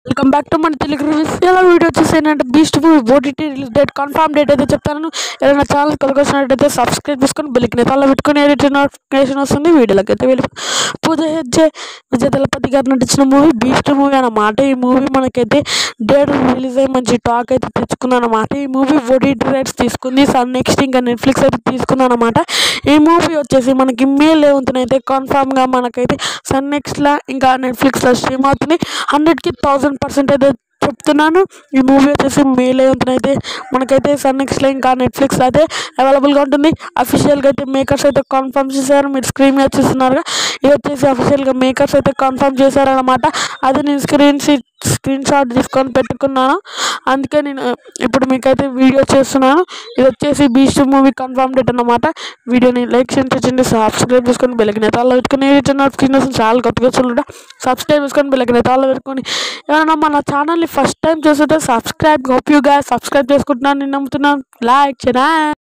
welcome back to మన Telugu reviews ఇలా video వచ్చేసి ఏంటంటే beast movie OTT release date confirm date అయితే చెప్తాను ఏదైనా ఛానల్ కొనుకొచ్చినట్టయితే సబ్స్క్రైబ్ చేసుకొని బెల్కి నేతాల్లో పెట్టుకుని ఎడిట్ నోటిఫికేషన్ వస్తుంది వీడియోలోకి అయితే వెళ్ళి పూజ హెజ్జే విజయ దళపతి గారు నటించిన మూవీ బీస్ట్ మూవీ అన్నమాట ఈ మూవీ మనకైతే డేట్ రిలీజ్ అయ్యి మంచి టాక్ అయితే తెచ్చుకుంది అనమాట ఈ మూవీ ఓటీటీ రైట్స్ తీసుకుంది సన్ నెక్స్ట్ ఇంకా నెట్ఫ్లిక్స్ అయితే తీసుకుంది అనమాట ఈ మూవీ వచ్చేసి మనకి మే లెవెన్త్న అయితే కన్ఫామ్గా మనకైతే సన్ నెక్స్ట్లో ఇంకా నెట్ఫ్లిక్స్లో స్ట్రీమ్ అవుతుంది హండ్రెడ్కి థౌజండ్ పర్సెంట్ అయితే చెప్తున్నాను ఈ మూవీ వచ్చేసి మే లెవెన్త్న అయితే మనకైతే సన్ నెక్స్ట్లో ఇంకా నెట్ఫ్లిక్స్లో అయితే అవైలబుల్గా ఉంటుంది అఫీషియల్గా అయితే మేకర్స్ అయితే కన్ఫర్మ్ చేశారు మీరు స్క్రీన్ మీద చూస్తున్నారుగా ఇది వచ్చేసి అఫీషియల్గా మేకర్స్ అయితే కన్ఫర్మ్ చేశారనమాట అది నేను స్క్రీన్ షీట్ స్క్రీన్ షాట్ తీసుకొని పెట్టుకున్నాను అందుకే నేను ఇప్పుడు మీకైతే వీడియో చేస్తున్నాను ఇది వచ్చేసి బీస్ట్ మూవీ కన్ఫర్మ్ డేట్ అన్నమాట వీడియోని లైక్ షేర్ చేయండి సబ్స్క్రైబ్ చేసుకొని బెల్లకి నేతాల్లో పెట్టుకుని నోటిఫికేషన్ చాలా కొత్తగా వస్తుంటా సబ్స్క్రైబ్ చేసుకొని బెల్లకి నేతాల్లో పెట్టుకొని ఏమైనా మన ఛానల్ని ఫస్ట్ టైం చూస్తుంటే సబ్స్క్రైబ్ హోప్ యూ గా సబ్స్క్రైబ్ చేసుకుంటున్నాను నేను నమ్ముతున్నాను లైక్ చేయరా